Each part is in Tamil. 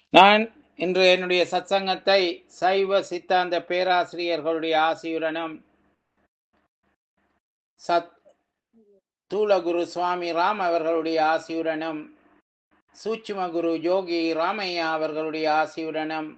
நான் இன்று என்னுடைய சத்சங்கத்தை சைவ சித்தாந்த பேராசிரியர்களுடைய ஆசியுடனும் சத் தூலகுரு சுவாமி ராம் அவர்களுடைய ஆசியுடனும் சூட்சும குரு யோகி ராமையா அவர்களுடைய ஆசியுடனும்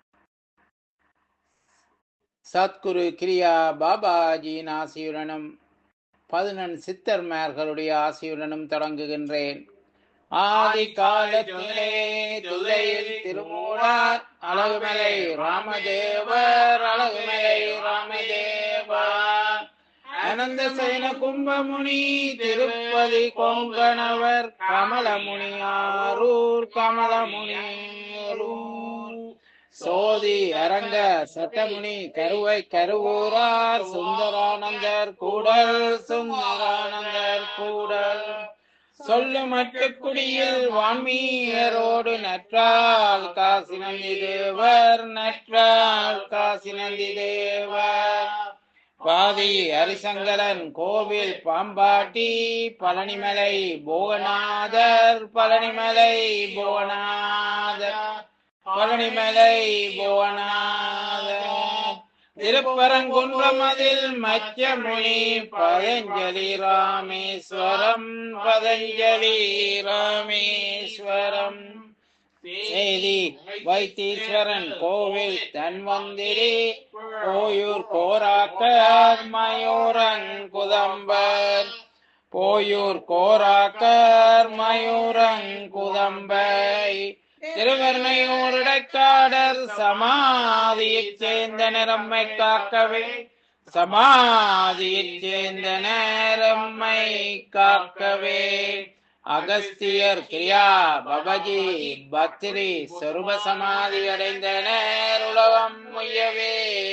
சத்குரு கிரியா பாபாஜியின் ஆசியுடனும் பதினெண் சித்தர்மார்களுடைய ஆசியுடனும் தொடங்குகின்றேன் ஆதி காலத்திலே துலையில் திருமூலார் அழகுமலை ராமதேவர் அழகுமலை ராமதேவர் அனந்த சயன கும்பமுனி திருப்பதி கொங்கணவர் கமலமுனி ஆரூர் கமலமுனி ஆரூர் சோதி அரங்க சட்டமுனி கருவை கருவூரார் சுந்தரானந்தர் கூடல் சுந்தரானந்தர் கூடல் சொல்லு மட்டுக்குடியில் வான்மீயரோடு நற்றால் காசி நந்தி தேவர் நற்றால் காசி நந்தி தேவர் பாதி ஹரிசங்கரன் கோவில் பாம்பாட்டி பழனிமலை போகநாதர் பழனிமலை போகநாதர் பழனிமலை போகநாதர் திருப்பரங்குன்றமதில் மச்சமுனி பதஞ்சலி ராமேஸ்வரம் பதஞ்சலி ராமேஸ்வரம் செய்தி வைத்தீஸ்வரன் கோவில் தன்வந்திரி போயூர் கோராக்கர் மயூரன் குதம்பர் போயூர் கோராக்கர் மயூரன் குதம்பை திருவர்ணையூருடைக்காடர் சமாதியைச் சேர்ந்த நிறம்மை காக்கவே சமாதியைச் சேர்ந்த நேரம்மை காக்கவே அகஸ்தியர் கிரியா பபஜி பத்ரி சொருப சமாதி அடைந்த நேருலகம் முயவே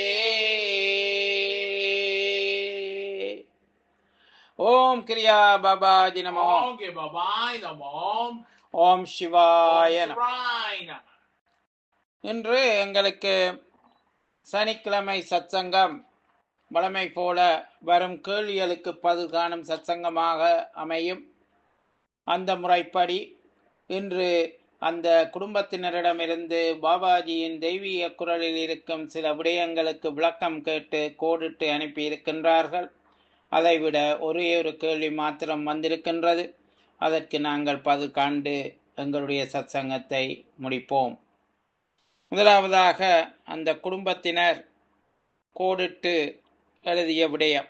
ஓம் கிரியா பாபாஜி நமோ ஓகே பாபாய் நமோம் ஓம் சிவாய நமோ ராய் நம இன்று எங்களுக்கு சனிக்கிழமை சத்சங்கம் வழமை போல வரும் கேள்விகளுக்கு பதில் காணும் சத்சங்கமாக அமையும் அந்த முறைப்படி இன்று அந்த குடும்பத்தினரிடமிருந்து பாபாஜியின் தெய்வீக குரலில் இருக்கும் சில விடயங்களுக்கு விளக்கம் கேட்டு கோடிட்டு அனுப்பியிருக்கின்றார்கள் அதைவிட ஒரே ஒரு கேள்வி மாத்திரம் வந்திருக்கின்றது அதற்கு நாங்கள் பதில் காண்டு எங்களுடைய சத்சங்கத்தை முடிப்போம் முதலாவதாக அந்த குடும்பத்தினர் கோடிட்டு எழுதிய விடயம்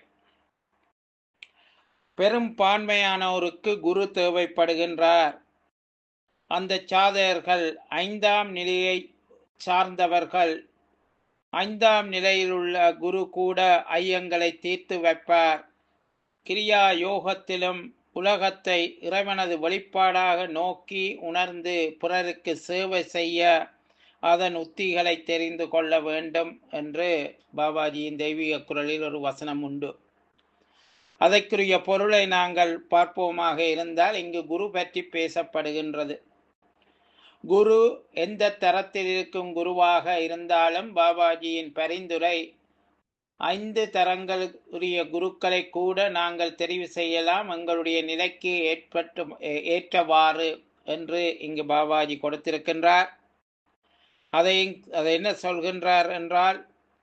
பெரும்பான்மையானோருக்கு குரு தேவைப்படுகின்றார் அந்த சாதகர்கள் ஐந்தாம் நிலையை சார்ந்தவர்கள் ஐந்தாம் நிலையில் உள்ள குரு கூட ஐயங்களை தீர்த்து வைப்பார் கிரியா யோகத்திலும் உலகத்தை இறைவனது வெளிப்பாடாக நோக்கி உணர்ந்து பிறருக்கு சேவை செய்ய அதன் உத்திகளை தெரிந்து கொள்ள வேண்டும் என்று பாபாஜியின் தெய்வீக குரலில் ஒரு வசனம் உண்டு அதற்குரிய பொருளை நாங்கள் பார்ப்போமாக இருந்தால் இங்கு குரு பற்றி பேசப்படுகின்றது குரு எந்த தரத்தில் இருக்கும் குருவாக இருந்தாலும் பாபாஜியின் பரிந்துரை ஐந்து தரங்களுடைய குருக்களை கூட நாங்கள் தெரிவு செய்யலாம் எங்களுடைய நிலைக்கு ஏற்பட்டு ஏற்றவாறு என்று இங்கு பாபாஜி கொடுத்திருக்கின்றார் அதை அதை என்ன சொல்கின்றார் என்றால்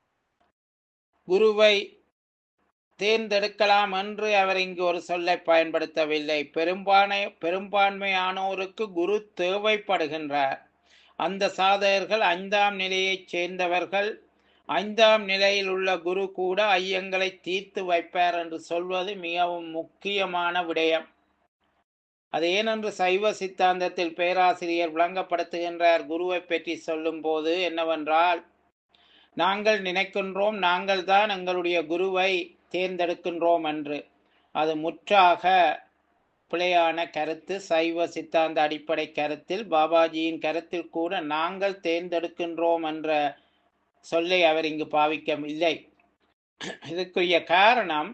குருவை தேர்ந்தெடுக்கலாம் என்று அவர் இங்கு ஒரு சொல்லை பயன்படுத்தவில்லை பெரும்பான்மை பெரும்பான்மையானோருக்கு குரு தேவைப்படுகின்றார் அந்த சாதகர்கள் ஐந்தாம் நிலையைச் சேர்ந்தவர்கள் ஐந்தாம் நிலையில் உள்ள குரு கூட ஐயங்களை தீர்த்து வைப்பார் என்று சொல்வது மிகவும் முக்கியமான விடயம் அது ஏனென்று சைவ சித்தாந்தத்தில் பேராசிரியர் விளங்கப்படுத்துகின்றார் குருவை பற்றி சொல்லும்போது என்னவென்றால் நாங்கள் நினைக்கின்றோம் நாங்கள் தான் எங்களுடைய குருவை தேர்ந்தெடுக்கின்றோம் என்று அது முற்றாக பிழையான கருத்து சைவ சித்தாந்த அடிப்படை கருத்தில் பாபாஜியின் கருத்தில் கூட நாங்கள் தேர்ந்தெடுக்கின்றோம் என்ற சொல்லை அவர் இங்கு பாவிக்கவில்லை இதுக்குரிய காரணம்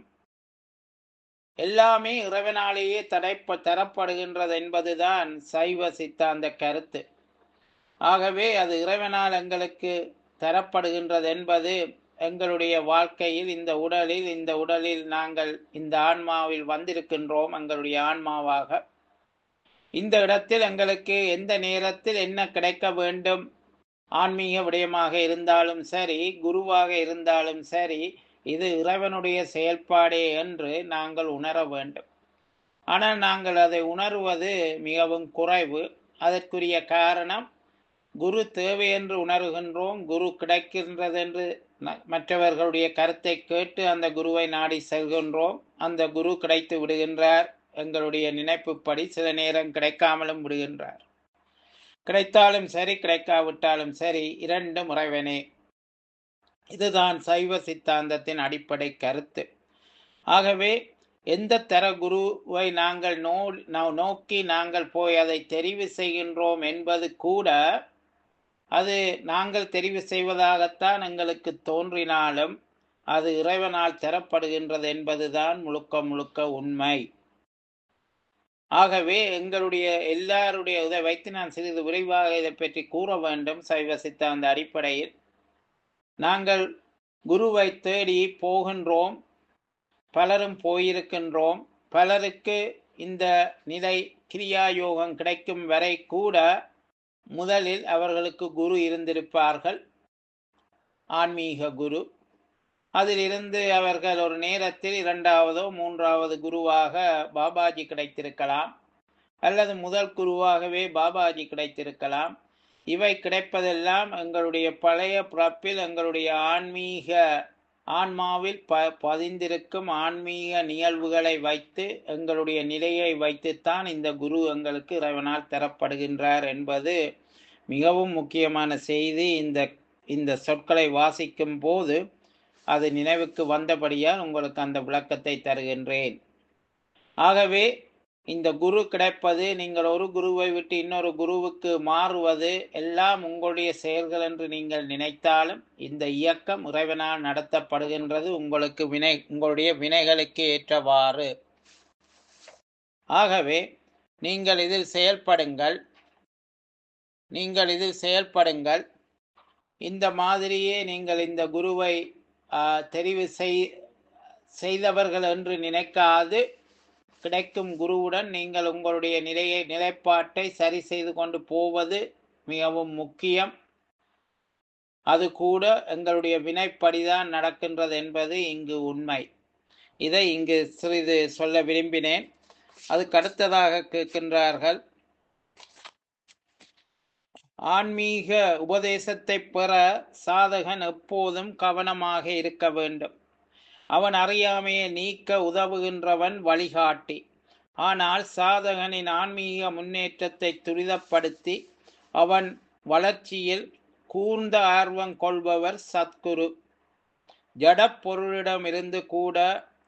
எல்லாமே இறைவனாலேயே தடைப்ப தரப்படுகின்றது என்பதுதான் சைவ சித்தாந்த கருத்து ஆகவே அது இறைவனால் எங்களுக்கு தரப்படுகின்றது என்பது எங்களுடைய வாழ்க்கையில் இந்த உடலில் இந்த உடலில் நாங்கள் இந்த ஆன்மாவில் வந்திருக்கின்றோம் எங்களுடைய ஆன்மாவாக இந்த இடத்தில் எங்களுக்கு எந்த நேரத்தில் என்ன கிடைக்க வேண்டும் ஆன்மீக விடயமாக இருந்தாலும் சரி குருவாக இருந்தாலும் சரி இது இறைவனுடைய செயல்பாடே என்று நாங்கள் உணர வேண்டும் ஆனால் நாங்கள் அதை உணர்வது மிகவும் குறைவு அதற்குரிய காரணம் குரு தேவை என்று உணர்கின்றோம் குரு கிடைக்கின்றது என்று ந- மற்றவர்களுடைய கருத்தை கேட்டு அந்த குருவை நாடி செல்கின்றோம் அந்த குரு கிடைத்து விடுகின்றார் எங்களுடைய நினைப்புப்படி சில நேரம் கிடைக்காமலும் விடுகின்றார் கிடைத்தாலும் சரி கிடைக்காவிட்டாலும் சரி இரண்டும் இறைவனே இதுதான் சைவ சித்தாந்தத்தின் அடிப்படை கருத்து ஆகவே எந்த தர குருவை நாங்கள் நோ நா- நோக்கி நாங்கள் போய் அதை தெரிவு செய்கின்றோம் என்பது கூட அது நாங்கள் தெரிவு செய்வதாகத்தான் எங்களுக்கு தோன்றினாலும் அது இறைவனால் தரப்படுகின்றது என்பதுதான் முழுக்க முழுக்க உண்மை ஆகவே எங்களுடைய எல்லாருடைய இதை வைத்து நான் சிறிது விரைவாக இதை பற்றி கூற வேண்டும் சைவ சித்தாந்த அடிப்படையில் நாங்கள் குருவை தேடி போகின்றோம் பலரும் போயிருக்கின்றோம் பலருக்கு இந்த நிலை கிரியா யோகம் கிடைக்கும் வரை கூட முதலில் அவர்களுக்கு குரு இருந்திருப்பார்கள் ஆன்மீக குரு அதிலிருந்து அவர்கள் ஒரு நேரத்தில் இரண்டாவதோ மூன்றாவது குருவாக பாபாஜி கிடைத்திருக்கலாம் அல்லது முதல் குருவாகவே பாபாஜி கிடைத்திருக்கலாம் இவை கிடைப்பதெல்லாம் எங்களுடைய பழைய பிறப்பில் எங்களுடைய ஆன்மீக ஆன்மாவில் ப பதிந்திருக்கும் ஆன்மீக நிகழ்வுகளை வைத்து எங்களுடைய நிலையை வைத்துத்தான் இந்த குரு எங்களுக்கு இறைவனால் தரப்படுகின்றார் என்பது மிகவும் முக்கியமான செய்தி இந்த இந்த சொற்களை வாசிக்கும் போது அது நினைவுக்கு வந்தபடியால் உங்களுக்கு அந்த விளக்கத்தை தருகின்றேன் ஆகவே இந்த குரு கிடைப்பது நீங்கள் ஒரு குருவை விட்டு இன்னொரு குருவுக்கு மாறுவது எல்லாம் உங்களுடைய செயல்கள் என்று நீங்கள் நினைத்தாலும் இந்த இயக்கம் இறைவனால் நடத்தப்படுகின்றது உங்களுக்கு வினை உங்களுடைய வினைகளுக்கு ஏற்றவாறு ஆகவே நீங்கள் இதில் செயல்படுங்கள் நீங்கள் இதில் செயல்படுங்கள் இந்த மாதிரியே நீங்கள் இந்த குருவை ஆ, தெரிவு செய் செய்தவர்கள் என்று நினைக்காது கிடைக்கும் குருவுடன் நீங்கள் உங்களுடைய நிலையை நிலைப்பாட்டை சரி செய்து கொண்டு போவது மிகவும் முக்கியம் அது கூட எங்களுடைய வினைப்படிதான் நடக்கின்றது என்பது இங்கு உண்மை இதை இங்கு சிறிது சொல்ல விரும்பினேன் அதுக்கு அடுத்ததாக கேட்கின்றார்கள் ஆன்மீக உபதேசத்தை பெற சாதகன் எப்போதும் கவனமாக இருக்க வேண்டும் அவன் அறியாமையை நீக்க உதவுகின்றவன் வழிகாட்டி ஆனால் சாதகனின் ஆன்மீக முன்னேற்றத்தை துரிதப்படுத்தி அவன் வளர்ச்சியில் கூர்ந்த ஆர்வம் கொள்பவர் சத்குரு ஜடப் பொருளிடமிருந்து கூட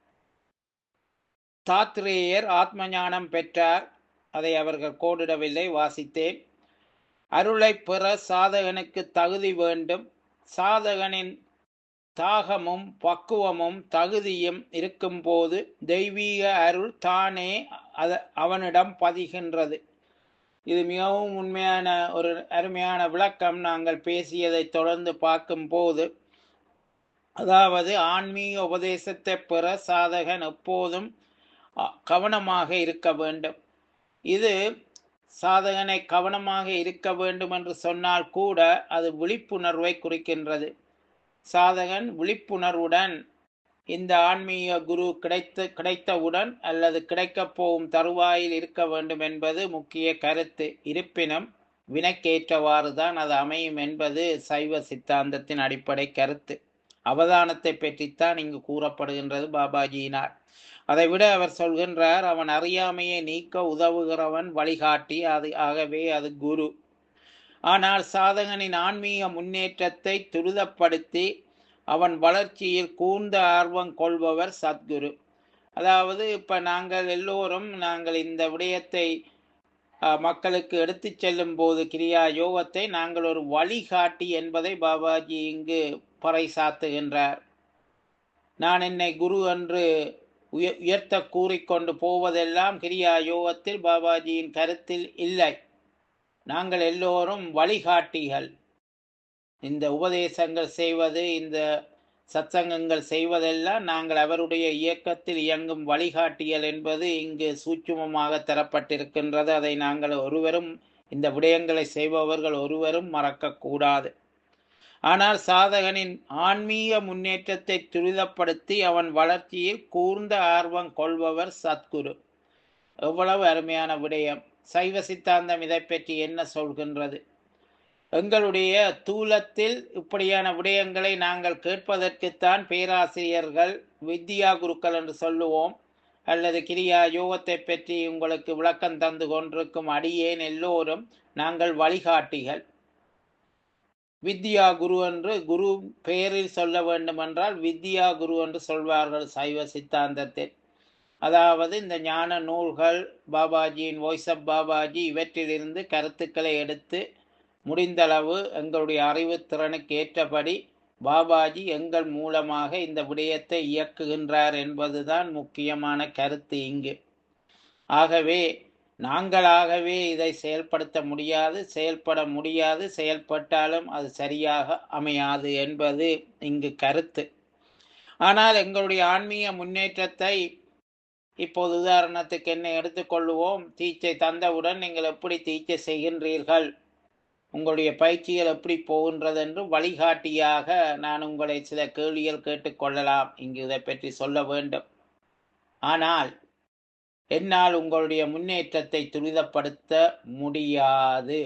தாத்ரேயர் ஆத்ம ஞானம் பெற்றார் அதை அவர்கள் கோடிடவில்லை வாசித்தேன் அருளை பெற சாதகனுக்கு தகுதி வேண்டும் சாதகனின் தாகமும் பக்குவமும் தகுதியும் இருக்கும்போது தெய்வீக அருள் தானே அத அவனிடம் பதிகின்றது இது மிகவும் உண்மையான ஒரு அருமையான விளக்கம் நாங்கள் பேசியதை தொடர்ந்து பார்க்கும்போது அதாவது ஆன்மீக உபதேசத்தை பெற சாதகன் எப்போதும் அ, கவனமாக இருக்க வேண்டும் இது சாதகனை கவனமாக இருக்க வேண்டும் என்று சொன்னால் கூட அது விழிப்புணர்வை குறிக்கின்றது சாதகன் விழிப்புணர்வுடன் இந்த ஆன்மீக குரு கிடைத்து கிடைத்தவுடன் அல்லது கிடைக்கப் போகும் தருவாயில் இருக்க வேண்டும் என்பது முக்கிய கருத்து இருப்பினும் வினைக்கேற்றவாறு தான் அது அமையும் என்பது சைவ சித்தாந்தத்தின் அடிப்படை கருத்து அவதானத்தை பற்றித்தான் இங்கு கூறப்படுகின்றது பாபாஜியினால் அதைவிட அவர் சொல்கின்றார் அவன் அறியாமையை நீக்க உதவுகிறவன் வழிகாட்டி அது ஆகவே அது குரு ஆனால் சாதகனின் ஆன்மீக முன்னேற்றத்தை துரிதப்படுத்தி அவன் வளர்ச்சியில் கூர்ந்த ஆர்வம் கொள்பவர் சத்குரு அதாவது இப்ப நாங்கள் எல்லோரும் நாங்கள் இந்த விடயத்தை அஹ், மக்களுக்கு எடுத்துச் செல்லும் போது கிரியா யோகத்தை நாங்கள் ஒரு வழிகாட்டி என்பதை பாபாஜி இங்கு பறைசாத்துகின்றார் நான் என்னை குரு என்று உய உயர்த்த கூறிக்கொண்டு போவதெல்லாம் கிரியா யோகத்தில் பாபாஜியின் கருத்தில் இல்லை நாங்கள் எல்லோரும் வழிகாட்டிகள் இந்த உபதேசங்கள் செய்வது இந்த சத்சங்கங்கள் செய்வதெல்லாம் நாங்கள் அவருடைய இயக்கத்தில் இயங்கும் வழிகாட்டியல் என்பது இங்கு சூட்சுமமாக தரப்பட்டிருக்கின்றது அதை நாங்கள் ஒருவரும் இந்த விடயங்களை செய்பவர்கள் ஒருவரும் மறக்கக்கூடாது ஆனால் சாதகனின் ஆன்மீக முன்னேற்றத்தை துரிதப்படுத்தி அவன் வளர்ச்சியில் கூர்ந்த ஆர்வம் கொள்பவர் சத்குரு எவ்வளவு அருமையான விடயம் சைவ சித்தாந்தம் இதை பற்றி என்ன சொல்கின்றது எங்களுடைய தூலத்தில் இப்படியான விடயங்களை நாங்கள் கேட்பதற்குத்தான் பேராசிரியர்கள் வித்யா குருக்கள் என்று சொல்லுவோம் அல்லது கிரியா யோகத்தை பற்றி உங்களுக்கு விளக்கம் தந்து கொண்டிருக்கும் அடியேன் எல்லோரும் நாங்கள் வழிகாட்டிகள் வித்யா குரு என்று குரு பெயரில் சொல்ல வேண்டுமென்றால் வித்யா குரு என்று சொல்வார்கள் சைவ சித்தாந்தத்தில் அதாவது இந்த ஞான நூல்கள் பாபாஜியின் வாய்ஸ் ஆஃப் பாபாஜி இவற்றிலிருந்து கருத்துக்களை எடுத்து முடிந்தளவு எங்களுடைய அறிவு திறனுக்கு ஏற்றபடி பாபாஜி எங்கள் மூலமாக இந்த விடயத்தை இயக்குகின்றார் என்பதுதான் முக்கியமான கருத்து இங்கு ஆகவே நாங்களாகவே இதை செயல்படுத்த முடியாது செயல்பட முடியாது செயல்பட்டாலும் அது சரியாக அமையாது என்பது இங்கு கருத்து ஆனால் எங்களுடைய ஆன்மீக முன்னேற்றத்தை இப்போது உதாரணத்துக்கு என்ன எடுத்துக்கொள்வோம் தீட்சை தந்தவுடன் நீங்கள் எப்படி தீட்சை செய்கின்றீர்கள் உங்களுடைய பயிற்சிகள் எப்படி போகின்றது என்று வழிகாட்டியாக நான் உங்களை சில கேள்விகள் கேட்டுக்கொள்ளலாம் இங்கு இதை பற்றி சொல்ல வேண்டும் ஆனால் என்னால் உங்களுடைய முன்னேற்றத்தை துரிதப்படுத்த முடியாது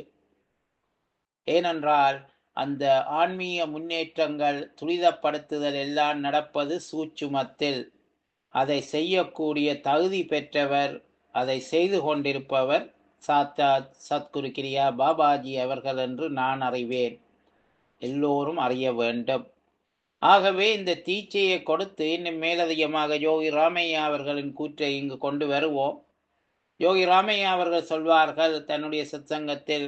ஏனென்றால் அந்த ஆன்மீக முன்னேற்றங்கள் துரிதப்படுத்துதல் எல்லாம் நடப்பது சூட்சுமத்தில் அதை செய்யக்கூடிய தகுதி பெற்றவர் அதை செய்து கொண்டிருப்பவர் சாத்தா சத்குரு கிரியா பாபாஜி அவர்கள் என்று நான் அறிவேன் எல்லோரும் அறிய வேண்டும் ஆகவே இந்த தீட்சையை கொடுத்து இன்னும் மேலதிகமாக யோகி ராமையா அவர்களின் கூற்றை இங்கு கொண்டு வருவோம் யோகி ராமையா அவர்கள் சொல்வார்கள் தன்னுடைய சத்சங்கத்தில்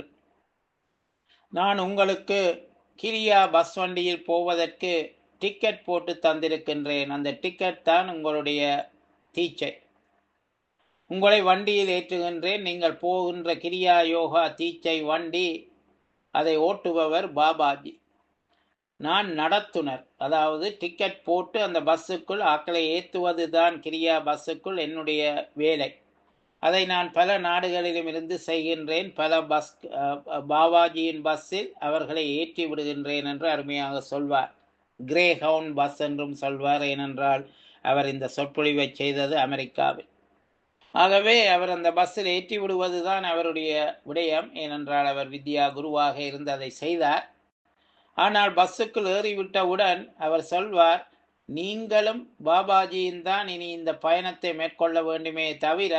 நான் உங்களுக்கு கிரியா பஸ் வண்டியில் போவதற்கு டிக்கெட் போட்டு தந்திருக்கின்றேன் அந்த டிக்கெட் தான் உங்களுடைய தீட்சை உங்களை வண்டியில் ஏற்றுகின்றேன் நீங்கள் போகின்ற கிரியா யோகா தீட்சை வண்டி அதை ஓட்டுபவர் பாபாஜி நான் நடத்துனர் அதாவது டிக்கெட் போட்டு அந்த பஸ்ஸுக்குள் ஆக்களை ஏற்றுவது தான் கிரியா பஸ்ஸுக்குள் என்னுடைய வேலை அதை நான் பல நாடுகளிலும் இருந்து செய்கின்றேன் பல பஸ் பாபாஜியின் பஸ்ஸில் அவர்களை ஏற்றி விடுகின்றேன் என்று அருமையாக சொல்வார் கிரே ஹவுன் பஸ் என்றும் சொல்வார் ஏனென்றால் அவர் இந்த சொற்பொழிவை செய்தது அமெரிக்காவில் ஆகவே அவர் அந்த பஸ்ஸில் ஏற்றி விடுவது தான் அவருடைய விடயம் ஏனென்றால் அவர் வித்யா குருவாக இருந்து அதை செய்தார் ஆனால் பஸ்ஸுக்குள் ஏறிவிட்டவுடன் அவர் சொல்வார் நீங்களும் பாபாஜியும் தான் இனி இந்த பயணத்தை மேற்கொள்ள வேண்டுமே தவிர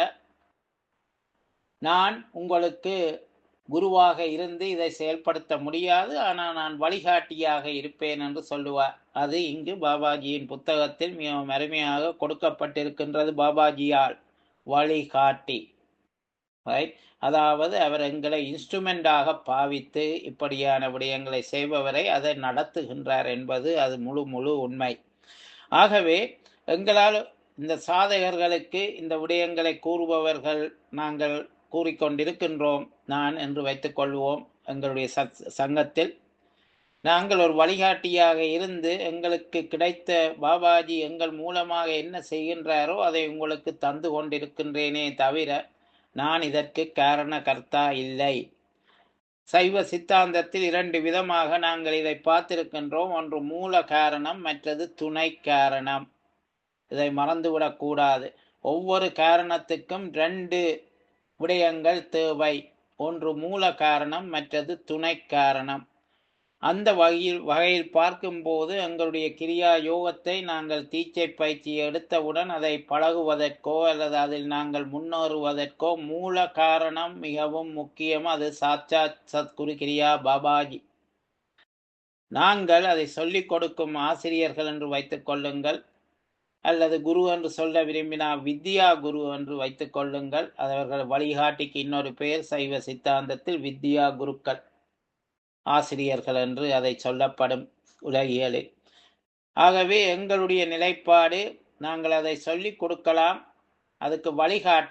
நான் உங்களுக்கு குருவாக இருந்து இதை செயல்படுத்த முடியாது ஆனால் நான் வழிகாட்டியாக இருப்பேன் என்று சொல்லுவார் அது இங்கு பாபாஜியின் புத்தகத்தில் மிகவும் அருமையாக கொடுக்கப்பட்டிருக்கின்றது பாபாஜியால் வழிகாட்டி ரைட் அதாவது அவர் எங்களை இன்ஸ்ட்ருமெண்டாக பாவித்து இப்படியான விடயங்களை செய்பவரை அதை நடத்துகின்றார் என்பது அது முழு முழு உண்மை ஆகவே எங்களால் இந்த சாதகர்களுக்கு இந்த விடயங்களை கூறுபவர்கள் நாங்கள் கூறிக்கொண்டிருக்கின்றோம் நான் என்று வைத்துக்கொள்வோம் எங்களுடைய சத் சங்கத்தில் நாங்கள் ஒரு வழிகாட்டியாக இருந்து எங்களுக்கு கிடைத்த பாபாஜி எங்கள் மூலமாக என்ன செய்கின்றாரோ அதை உங்களுக்கு தந்து கொண்டிருக்கின்றேனே தவிர நான் இதற்கு காரண கர்த்தா இல்லை சைவ சித்தாந்தத்தில் இரண்டு விதமாக நாங்கள் இதை பார்த்திருக்கின்றோம் ஒன்று மூல காரணம் மற்றது துணை காரணம் இதை மறந்துவிடக்கூடாது ஒவ்வொரு காரணத்துக்கும் ரெண்டு விடயங்கள் தேவை ஒன்று மூல காரணம் மற்றது துணை காரணம் அந்த வகையில் வகையில் பார்க்கும்போது எங்களுடைய கிரியா யோகத்தை நாங்கள் தீச்சை பயிற்சி எடுத்தவுடன் அதை பழகுவதற்கோ அல்லது அதில் நாங்கள் முன்னேறுவதற்கோ மூல காரணம் மிகவும் முக்கியம் அது சாட்சாத் சத்குரு கிரியா பாபாஜி நாங்கள் அதை சொல்லிக் கொடுக்கும் ஆசிரியர்கள் என்று வைத்துக் கொள்ளுங்கள் அல்லது குரு என்று சொல்ல விரும்பினால் வித்யா குரு என்று வைத்துக் கொள்ளுங்கள் அவர்கள் வழிகாட்டிக்கு இன்னொரு பெயர் சைவ சித்தாந்தத்தில் வித்யா குருக்கள் ஆசிரியர்கள் என்று அதை சொல்லப்படும் உலகியலில் ஆகவே எங்களுடைய நிலைப்பாடு நாங்கள் அதை சொல்லிக் கொடுக்கலாம் அதுக்கு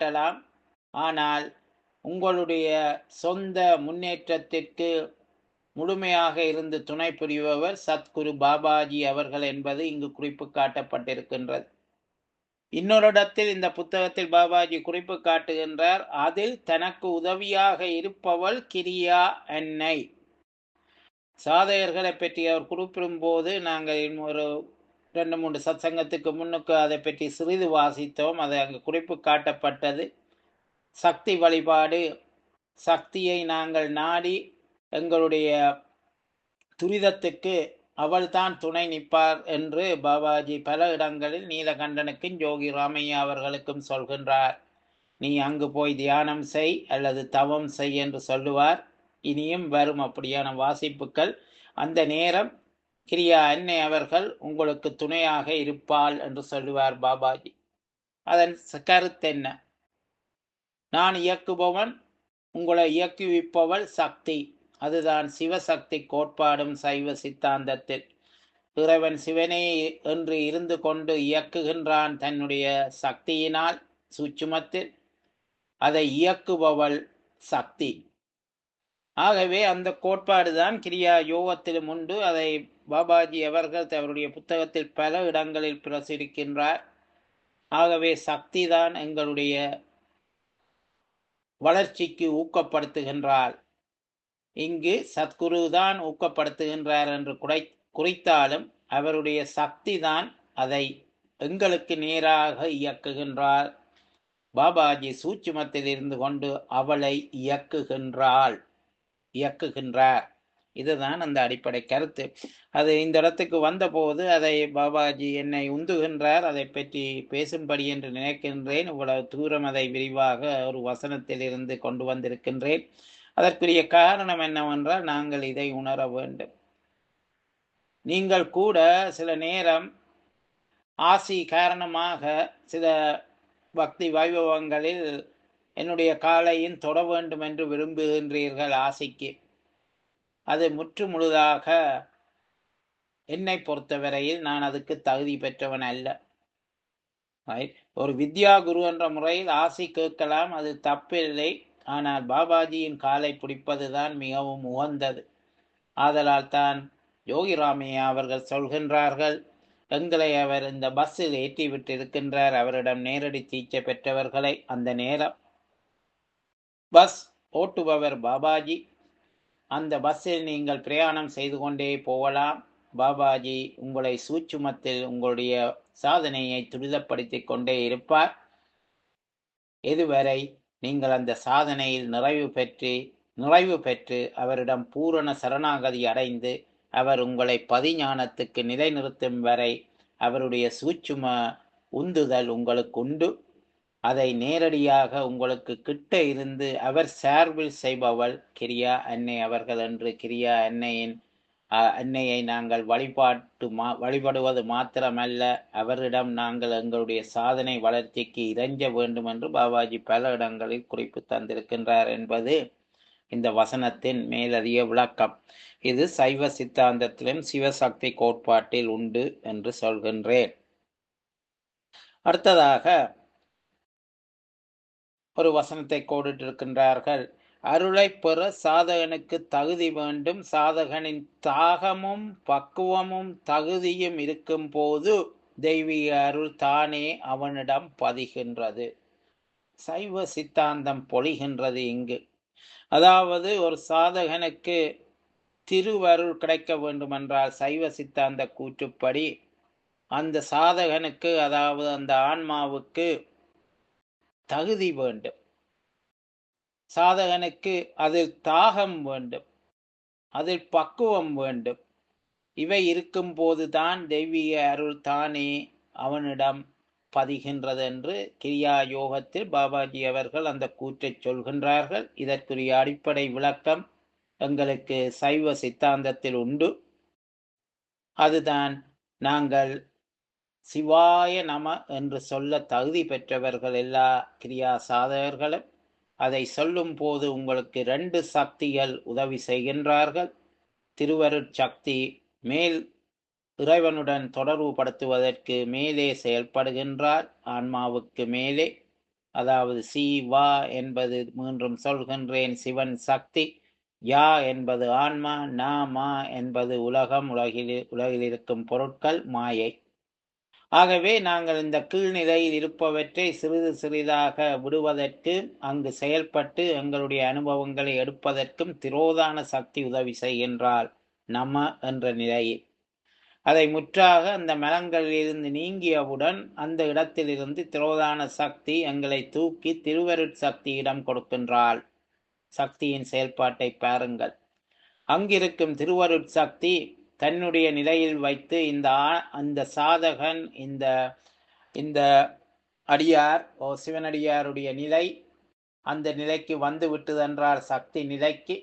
வழிகாட்டலாம் ஆனால் உங்களுடைய சொந்த முன்னேற்றத்திற்கு முழுமையாக இருந்து துணை புரிபவர் சத்குரு பாபாஜி அவர்கள் என்பது இங்கு குறிப்பு காட்டப்பட்டிருக்கின்றது இன்னொரு இடத்தில் இந்த புத்தகத்தில் பாபாஜி குறிப்பு காட்டுகின்றார் அதில் தனக்கு உதவியாக இருப்பவள் கிரியா அன்னை சாதகர்களை பற்றி அவர் குறிப்பிடும் போது நாங்கள் ஒரு ரெண்டு மூன்று சத்சங்கத்துக்கு முன்னுக்கு அதை பற்றி சிறிது வாசித்தோம் அது அங்கு குறிப்பு காட்டப்பட்டது சக்தி வழிபாடு சக்தியை நாங்கள் நாடி எங்களுடைய துரிதத்துக்கு அவள்தான் துணை நிற்பார் என்று பாபாஜி பல இடங்களில் நீலகண்டனுக்கும் ஜோகி ராமையா அவர்களுக்கும் சொல்கின்றார் நீ அங்கு போய் தியானம் செய் அல்லது தவம் செய் என்று சொல்லுவார் இனியும் வரும் அப்படியான வாசிப்புகள் அந்த நேரம் கிரியா அன்னை அவர்கள் உங்களுக்கு துணையாக இருப்பாள் என்று சொல்லுவார் பாபாஜி அதன் கருத்து என்ன நான் இயக்குபவன் உங்களை இயக்குவிப்பவள் சக்தி அதுதான் சிவசக்தி கோட்பாடும் சைவ சித்தாந்தத்தில் இறைவன் சிவனே என்று இருந்து கொண்டு இயக்குகின்றான் தன்னுடைய சக்தியினால் சூட்சுமத்தில் அதை இயக்குபவள் சக்தி ஆகவே அந்த கோட்பாடு தான் கிரியா யோகத்திலும் உண்டு அதை பாபாஜி அவர்கள் அவருடைய புத்தகத்தில் பல இடங்களில் பிரசுரிக்கின்றார் ஆகவே சக்தி தான் எங்களுடைய வளர்ச்சிக்கு ஊக்கப்படுத்துகின்றார் இங்கு சத்குரு தான் ஊக்கப்படுத்துகின்றார் என்று குறை குறித்தாலும் அவருடைய சக்தி தான் அதை எங்களுக்கு நேராக இயக்குகின்றார் பாபாஜி சூட்சுமத்தில் இருந்து கொண்டு அவளை இயக்குகின்றாள் இயக்குகின்றார் இதுதான் அந்த அடிப்படை கருத்து அது இந்த இடத்துக்கு வந்தபோது அதை பாபாஜி என்னை உந்துகின்றார் அதை பற்றி பேசும்படி என்று நினைக்கின்றேன் இவ்வளவு தூரம் அதை விரிவாக ஒரு வசனத்தில் இருந்து கொண்டு வந்திருக்கின்றேன் அதற்குரிய காரணம் என்னவென்றால் நாங்கள் இதை உணர வேண்டும் நீங்கள் கூட சில நேரம் ஆசி காரணமாக சில பக்தி வைபவங்களில் என்னுடைய காலையும் தொட வேண்டும் என்று விரும்புகின்றீர்கள் ஆசைக்கு அது முற்று முழுதாக என்னை பொறுத்தவரையில் நான் அதுக்கு தகுதி பெற்றவன் அல்ல ரைட் ஒரு வித்யா குரு என்ற முறையில் ஆசை கேட்கலாம் அது தப்பில்லை ஆனால் பாபாஜியின் காலை பிடிப்பதுதான் மிகவும் உகந்தது ஆதலால் தான் யோகி ராமையா அவர்கள் சொல்கின்றார்கள் எங்களை அவர் இந்த பஸ்ஸில் ஏற்றி விட்டு இருக்கின்றார் அவரிடம் நேரடி தீட்சை பெற்றவர்களை அந்த நேரம் பஸ் ஓட்டுபவர் பாபாஜி அந்த பஸ்ஸில் நீங்கள் பிரயாணம் செய்து கொண்டே போகலாம் பாபாஜி உங்களை சூட்சுமத்தில் உங்களுடைய சாதனையை துரிதப்படுத்தி கொண்டே இருப்பார் எதுவரை நீங்கள் அந்த சாதனையில் நிறைவு பெற்று நிறைவு பெற்று அவரிடம் பூரண சரணாகதி அடைந்து அவர் உங்களை பதிஞானத்துக்கு நிலைநிறுத்தும் வரை அவருடைய சூட்சும உந்துதல் உங்களுக்கு உண்டு அதை நேரடியாக உங்களுக்கு கிட்ட இருந்து அவர் சார்பில் செய்பவள் கிரியா அன்னை அவர்கள் என்று கிரியா அன்னையின் அன்னையை நாங்கள் வழிபாட்டு மா வழிபடுவது மாத்திரமல்ல அவரிடம் நாங்கள் எங்களுடைய சாதனை வளர்ச்சிக்கு இறைஞ்ச வேண்டும் என்று பாபாஜி பல இடங்களில் குறிப்பு தந்திருக்கின்றார் என்பது இந்த வசனத்தின் மேலதிக விளக்கம் இது சைவ சித்தாந்தத்திலும் சிவசக்தி கோட்பாட்டில் உண்டு என்று சொல்கின்றேன் அடுத்ததாக ஒரு வசனத்தை கோடிட்டிருக்கின்றார்கள் அருளை பெற சாதகனுக்கு தகுதி வேண்டும் சாதகனின் தாகமும் பக்குவமும் தகுதியும் இருக்கும் போது தெய்வீக அருள் தானே அவனிடம் பதிகின்றது சைவ சித்தாந்தம் பொழிகின்றது இங்கு அதாவது ஒரு சாதகனுக்கு திருவருள் கிடைக்க வேண்டுமென்றால் சைவ சித்தாந்த கூற்றுப்படி அந்த சாதகனுக்கு அதாவது அந்த ஆன்மாவுக்கு தகுதி வேண்டும் சாதகனுக்கு அதில் தாகம் வேண்டும் அதில் பக்குவம் வேண்டும் இவை இருக்கும் போதுதான் தெய்வீக அருள் தானே அவனிடம் பதிகின்றது என்று கிரியா யோகத்தில் பாபாஜி அவர்கள் அந்த கூற்றை சொல்கின்றார்கள் இதற்குரிய அடிப்படை விளக்கம் எங்களுக்கு சைவ சித்தாந்தத்தில் உண்டு அதுதான் நாங்கள் சிவாய நம என்று சொல்ல தகுதி பெற்றவர்கள் எல்லா கிரியா சாதகர்களும் அதை சொல்லும் போது உங்களுக்கு ரெண்டு சக்திகள் உதவி செய்கின்றார்கள் திருவருட்சக்தி மேல் இறைவனுடன் தொடர்பு படுத்துவதற்கு மேலே செயல்படுகின்றார் ஆன்மாவுக்கு மேலே அதாவது சி வா என்பது மீண்டும் சொல்கின்றேன் சிவன் சக்தி யா என்பது ஆன்மா நா மா என்பது உலகம் உலகில் உலகில் இருக்கும் பொருட்கள் மாயை ஆகவே நாங்கள் இந்த கீழ்நிலையில் இருப்பவற்றை சிறிது சிறிதாக விடுவதற்கு அங்கு செயல்பட்டு எங்களுடைய அனுபவங்களை எடுப்பதற்கும் திரோதான சக்தி உதவி செய்கின்றாள் நம என்ற நிலையில் அதை முற்றாக அந்த மலங்களிலிருந்து நீங்கியவுடன் அந்த இடத்திலிருந்து திரோதான சக்தி எங்களை தூக்கி திருவருட் சக்தியிடம் கொடுக்கின்றாள் சக்தியின் செயல்பாட்டை பாருங்கள் அங்கிருக்கும் திருவருட் சக்தி தன்னுடைய நிலையில் வைத்து இந்த ஆ- அந்த சாதகன் இந்த இந்த அடியார் ஓ சிவனடியாருடைய நிலை அந்த நிலைக்கு வந்து விட்டதென்றால் சக்தி நிலைக்கு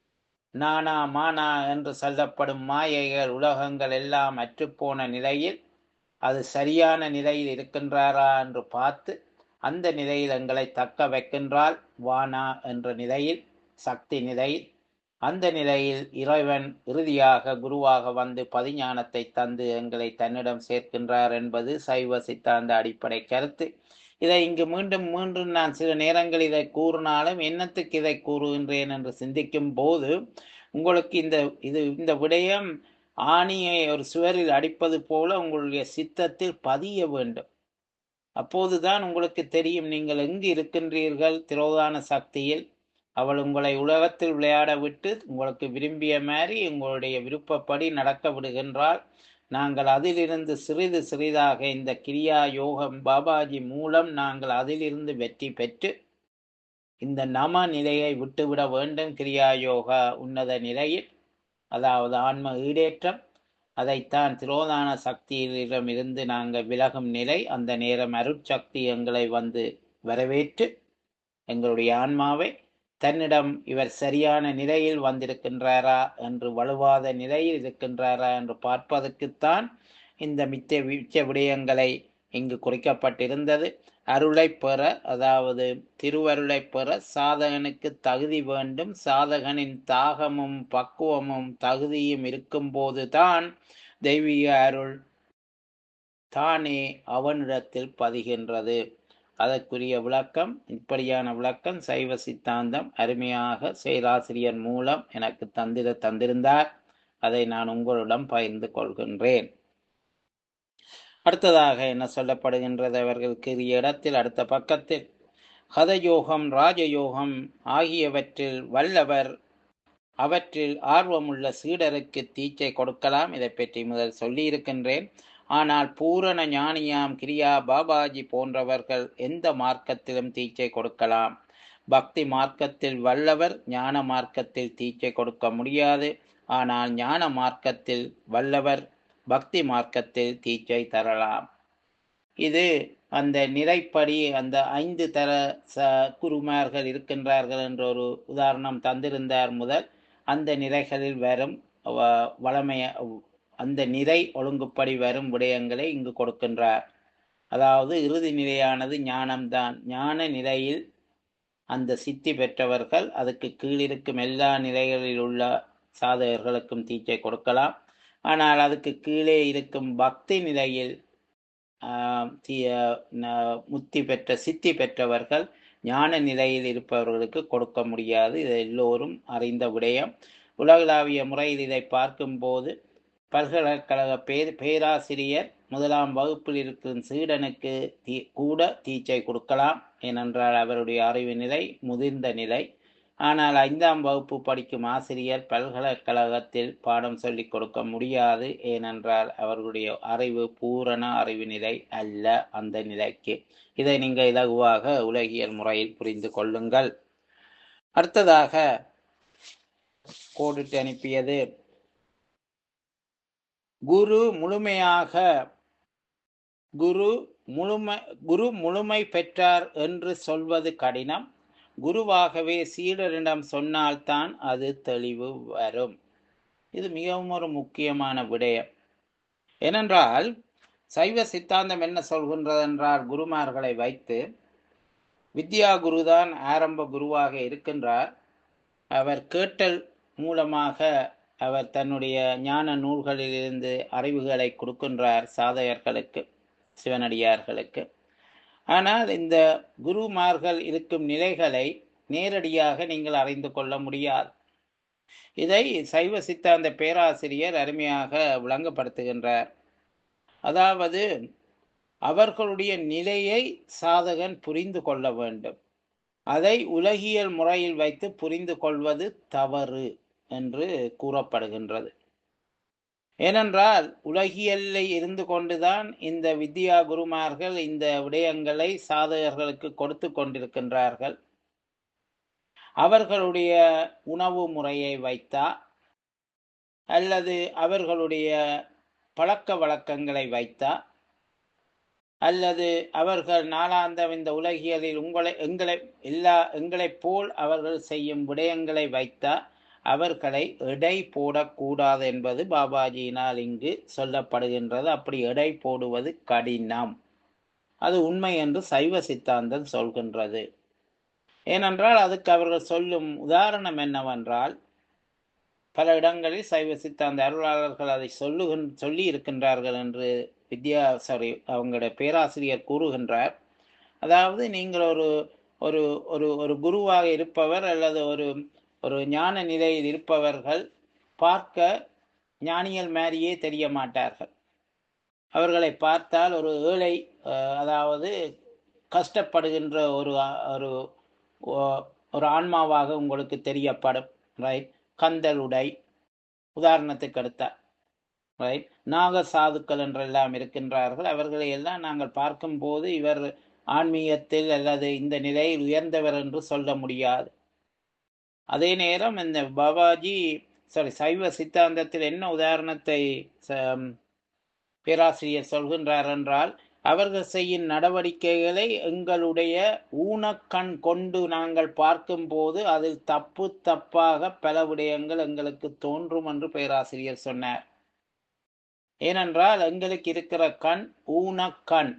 நானா மானா என்று சொல்லப்படும் மாயைகள் உலகங்கள் எல்லாம் அற்றுப்போன நிலையில் அது சரியான நிலையில் இருக்கின்றாரா என்று பார்த்து அந்த நிலையில் எங்களை தக்க வைக்கின்றால் வானா என்ற நிலையில் சக்தி நிலையில் அந்த நிலையில் இறைவன் இறுதியாக குருவாக வந்து பதிஞானத்தை தந்து எங்களை தன்னிடம் சேர்க்கின்றார் என்பது சைவ சித்தாந்த அடிப்படை கருத்து இதை இங்கு மீண்டும் மீண்டும் நான் சில நேரங்கள் இதை கூறினாலும் என்னத்துக்கு இதை கூறுகின்றேன் என்று சிந்திக்கும் போது உங்களுக்கு இந்த இது இந்த விடயம் ஆணியை ஒரு சுவரில் அடிப்பது போல உங்களுடைய சித்தத்தில் பதிய வேண்டும் அப்போதுதான் உங்களுக்கு தெரியும் நீங்கள் எங்கு இருக்கின்றீர்கள் திரோதான சக்தியில் அவள் உங்களை உலகத்தில் விளையாட விட்டு உங்களுக்கு விரும்பிய மாதிரி உங்களுடைய விருப்பப்படி நடக்க விடுகின்றால் நாங்கள் அதிலிருந்து சிறிது சிறிதாக இந்த கிரியா யோகம் பாபாஜி மூலம் நாங்கள் அதிலிருந்து வெற்றி பெற்று இந்த நம நிலையை விட்டுவிட வேண்டும் கிரியா யோகா உன்னத நிலையில் அதாவது ஆன்ம ஈடேற்றம் அதைத்தான் திரோதான சக்தியிடம் இருந்து நாங்கள் விலகும் நிலை அந்த நேரம் அருட்சக்தி எங்களை வந்து வரவேற்று எங்களுடைய ஆன்மாவை தன்னிடம் இவர் சரியான நிலையில் வந்திருக்கின்றாரா என்று வலுவாத நிலையில் இருக்கின்றாரா என்று பார்ப்பதற்குத்தான் இந்த மிச்ச மிச்ச விடயங்களை இங்கு குறிக்கப்பட்டிருந்தது அருளை பெற அதாவது திருவருளை பெற சாதகனுக்கு தகுதி வேண்டும் சாதகனின் தாகமும் பக்குவமும் தகுதியும் இருக்கும்போதுதான் தெய்வீக அருள் தானே அவனிடத்தில் பதிகின்றது அதற்குரிய விளக்கம் இப்படியான விளக்கம் சைவ சித்தாந்தம் அருமையாக செயலாசிரியர் மூலம் எனக்கு தந்திர தந்திருந்தார் அதை நான் உங்களிடம் பகிர்ந்து கொள்கின்றேன் அடுத்ததாக என்ன சொல்லப்படுகின்றது அவர்களுக்கு இடத்தில் அடுத்த பக்கத்தில் ஹதயோகம் ராஜயோகம் ஆகியவற்றில் வல்லவர் அவற்றில் ஆர்வமுள்ள சீடருக்கு தீச்சை கொடுக்கலாம் இதை பற்றி முதல் சொல்லியிருக்கின்றேன் ஆனால் பூரண ஞானியாம் கிரியா பாபாஜி போன்றவர்கள் எந்த மார்க்கத்திலும் தீச்சை கொடுக்கலாம் பக்தி மார்க்கத்தில் வல்லவர் ஞான மார்க்கத்தில் தீச்சை கொடுக்க முடியாது ஆனால் ஞான மார்க்கத்தில் வல்லவர் பக்தி மார்க்கத்தில் தீச்சை தரலாம் இது அந்த நிறைப்படி அந்த ஐந்து தர ச குருமார்கள் இருக்கின்றார்கள் என்ற ஒரு உதாரணம் தந்திருந்தார் முதல் அந்த நிறைகளில் வரும் வ- வளமைய அந்த நிறை ஒழுங்குப்படி வரும் விடயங்களை இங்கு கொடுக்கின்றார் அதாவது இறுதி நிலையானது ஞானம்தான் ஞான நிலையில் அந்த சித்தி பெற்றவர்கள் அதுக்கு கீழிருக்கும் எல்லா நிலைகளில் உள்ள சாதகர்களுக்கும் தீச்சை கொடுக்கலாம் ஆனால் அதுக்கு கீழே இருக்கும் பக்தி நிலையில் ஆஹ், தீ- ந- முத்தி பெற்ற சித்தி பெற்றவர்கள் ஞான நிலையில் இருப்பவர்களுக்கு கொடுக்க முடியாது இது எல்லோரும் அறிந்த விடயம் உலகளாவிய முறையில் இதை பார்க்கும்போது பல்கலைக்கழக பேர் பேராசிரியர் முதலாம் வகுப்பில் இருக்கும் சீடனுக்கு தீ கூட தீச்சை கொடுக்கலாம் ஏனென்றால் அவருடைய அறிவு நிலை முதிர்ந்த நிலை ஆனால் ஐந்தாம் வகுப்பு படிக்கும் ஆசிரியர் பல்கலைக்கழகத்தில் பாடம் சொல்லிக் கொடுக்க முடியாது ஏனென்றால் அவர்களுடைய அறிவு பூரண அறிவு நிலை அல்ல அந்த நிலைக்கு இதை நீங்கள் இலகுவாக உலகியல் முறையில் புரிந்து கொள்ளுங்கள் அடுத்ததாக கோடிட்டு அனுப்பியது குரு முழுமையாக குரு முழுமை குரு முழுமை பெற்றார் என்று சொல்வது கடினம் குருவாகவே சீடரிடம் சொன்னால்தான் அது தெளிவு வரும் இது மிகவும் ஒரு முக்கியமான விடயம் ஏனென்றால் சைவ சித்தாந்தம் என்ன சொல்கின்றது என்றால் குருமார்களை வைத்து வித்யா குருதான் ஆரம்ப குருவாக இருக்கின்றார் அவர் கேட்டல் மூலமாக அவர் தன்னுடைய ஞான நூல்களிலிருந்து அறிவுகளை கொடுக்கின்றார் சாதகர்களுக்கு சிவனடியார்களுக்கு ஆனால் இந்த குருமார்கள் இருக்கும் நிலைகளை நேரடியாக நீங்கள் அறிந்து கொள்ள முடியாது இதை சைவ சித்தாந்த பேராசிரியர் அருமையாக விளங்கப்படுத்துகின்றார் அதாவது அவர்களுடைய நிலையை சாதகன் புரிந்து கொள்ள வேண்டும் அதை உலகியல் முறையில் வைத்து புரிந்து கொள்வது தவறு என்று கூறப்படுகின்றது ஏனென்றால் உலகியல்ல இருந்து கொண்டுதான் இந்த வித்யா குருமார்கள் இந்த விடயங்களை சாதகர்களுக்கு கொடுத்து கொண்டிருக்கின்றார்கள் அவர்களுடைய உணவு முறையை வைத்தா அல்லது அவர்களுடைய பழக்க வழக்கங்களை வைத்தா அல்லது அவர்கள் நாளாந்தம் இந்த உலகியலில் உங்களை எங்களை எல்லா எங்களைப் போல் அவர்கள் செய்யும் விடயங்களை வைத்தா அவர்களை எடை போடக்கூடாது என்பது பாபாஜியினால் இங்கு சொல்லப்படுகின்றது அப்படி எடை போடுவது கடினம் அது உண்மை என்று சைவ சித்தாந்தம் சொல்கின்றது ஏனென்றால் அதுக்கு அவர்கள் சொல்லும் உதாரணம் என்னவென்றால் பல இடங்களில் சைவ சித்தாந்த அருளாளர்கள் அதை சொல்லுகின் சொல்லி இருக்கின்றார்கள் என்று வித்யா சாரி அவங்களுடைய பேராசிரியர் கூறுகின்றார் அதாவது நீங்கள் ஒரு ஒரு ஒரு ஒரு குருவாக இருப்பவர் அல்லது ஒரு ஒரு ஞான நிலையில் இருப்பவர்கள் பார்க்க ஞானிகள் மாதிரியே தெரிய மாட்டார்கள் அவர்களை பார்த்தால் ஒரு ஏழை அஹ், அதாவது கஷ்டப்படுகின்ற ஒரு ஆ- ஒரு ஓ- ஒரு ஆன்மாவாக உங்களுக்கு தெரியப்படும் ரைட் கந்தல் உடை உதாரணத்துக்கு எடுத்தால் ரைட் நாக சாதுக்கள் என்றெல்லாம் இருக்கின்றார்கள் அவர்களை எல்லாம் நாங்கள் பார்க்கும்போது இவர் ஆன்மீகத்தில் அல்லது இந்த நிலையில் உயர்ந்தவர் என்று சொல்ல முடியாது அதே நேரம் இந்த பாபாஜி சாரி சைவ சித்தாந்தத்தில் என்ன உதாரணத்தை ச- பேராசிரியர் சொல்கின்றார் என்றால் அவர்கள் செய்யும் நடவடிக்கைகளை எங்களுடைய ஊனக்கண் கொண்டு நாங்கள் பார்க்கும்போது அதில் தப்பு தப்பாக பல விடயங்கள் எங்களுக்கு தோன்றும் என்று பேராசிரியர் சொன்னார் ஏனென்றால் எங்களுக்கு இருக்கிற கண் ஊனக்கண்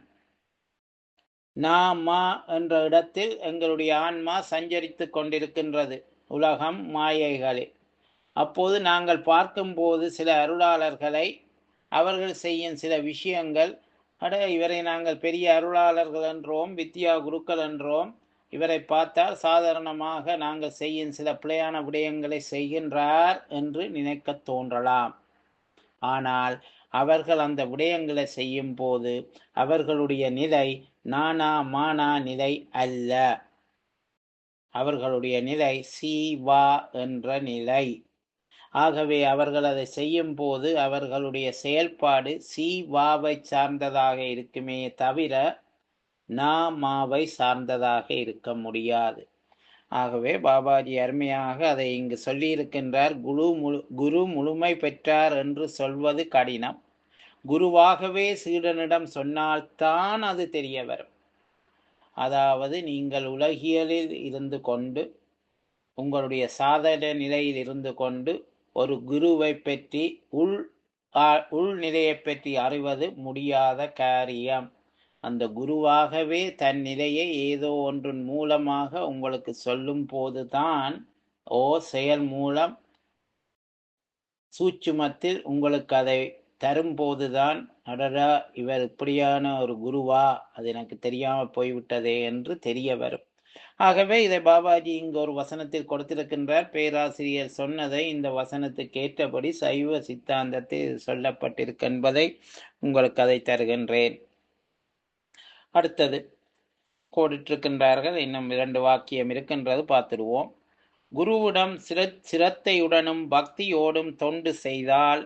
நாமா என்ற இடத்தில் எங்களுடைய ஆன்மா சஞ்சரித்துக் கொண்டிருக்கின்றது உலகம் மாயைகளில் அப்போது நாங்கள் பார்க்கும்போது சில அருளாளர்களை அவர்கள் செய்யும் சில விஷயங்கள் அட இவரை நாங்கள் பெரிய அருளாளர்கள் என்றோம் வித்யா குருக்கள் என்றோம் இவரை பார்த்தால் சாதாரணமாக நாங்கள் செய்யும் சில பிழையான விடயங்களை செய்கின்றார் என்று நினைக்கத் தோன்றலாம் ஆனால் அவர்கள் அந்த விடயங்களை செய்யும் போது அவர்களுடைய நிலை நானா மானா நிலை அல்ல அவர்களுடைய நிலை சீவா என்ற நிலை ஆகவே அவர்கள் அதை செய்யும் போது அவர்களுடைய செயல்பாடு சீவாவை சார்ந்ததாக இருக்குமே தவிர நாமாவை சார்ந்ததாக இருக்க முடியாது ஆகவே பாபாஜி அருமையாக அதை இங்கு சொல்லியிருக்கின்றார் குரு முழு குரு முழுமை பெற்றார் என்று சொல்வது கடினம் குருவாகவே சீடனிடம் சொன்னால்தான் அது தெரிய வரும் அதாவது நீங்கள் உலகியலில் இருந்து கொண்டு உங்களுடைய சாதன நிலையில் இருந்து கொண்டு ஒரு குருவை பற்றி உள் ஆ- உள்நிலையை பற்றி அறிவது முடியாத காரியம் அந்த குருவாகவே தன் நிலையை ஏதோ ஒன்றின் மூலமாக உங்களுக்கு சொல்லும் போதுதான் ஓ செயல் மூலம் சூட்சுமத்தில் உங்களுக்கு அதை தரும்போதுதான் அடடா இவர் இப்படியான ஒரு குருவா அது எனக்கு தெரியாம போய்விட்டதே என்று தெரிய வரும் ஆகவே இதை பாபாஜி இங்கு ஒரு வசனத்தில் கொடுத்திருக்கின்றார் பேராசிரியர் சொன்னதை இந்த வசனத்துக்கு ஏற்றபடி சைவ சித்தாந்தத்தில் சொல்லப்பட்டிருக்கு என்பதை உங்களுக்கு அதை தருகின்றேன் அடுத்தது கோடிட்டிருக்கின்றார்கள் இன்னும் இரண்டு வாக்கியம் இருக்கின்றது பார்த்துடுவோம் குருவிடம் சிர சிரத்தையுடனும் பக்தியோடும் தொண்டு செய்தால்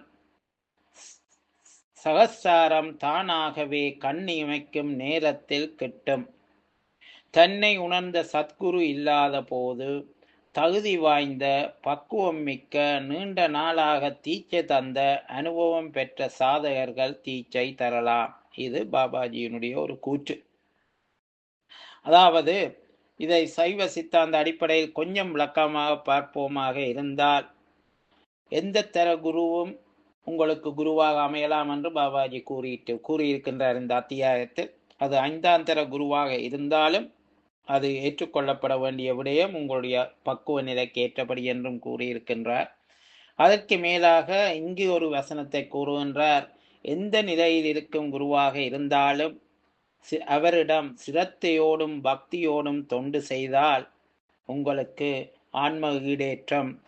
சகசாரம் தானாகவே கண் இமைக்கும் நேரத்தில் கிட்டும் தன்னை உணர்ந்த சத்குரு இல்லாத போது தகுதி வாய்ந்த பக்குவம் மிக்க நீண்ட நாளாக தீட்சை தந்த அனுபவம் பெற்ற சாதகர்கள் தீட்சை தரலாம் இது பாபாஜியினுடைய ஒரு கூற்று அதாவது இதை சைவ சித்தாந்த அடிப்படையில் கொஞ்சம் விளக்கமாக பார்ப்போமாக இருந்தால் எந்த தர குருவும் உங்களுக்கு குருவாக அமையலாம் என்று பாபாஜி கூறிட்டு கூறியிருக்கின்றார் இந்த அத்தியாயத்தில் அது ஐந்தாம் தர குருவாக இருந்தாலும் அது ஏற்றுக்கொள்ளப்பட வேண்டிய விடயம் உங்களுடைய பக்குவ நிலைக்கு ஏற்றபடி என்றும் கூறியிருக்கின்றார் அதற்கு மேலாக இங்கு ஒரு வசனத்தை கூறுகின்றார் எந்த நிலையில் இருக்கும் குருவாக இருந்தாலும் சி- அவரிடம் சிரத்தையோடும் பக்தியோடும் தொண்டு செய்தால் உங்களுக்கு ஆன்ம ஈடேற்றம்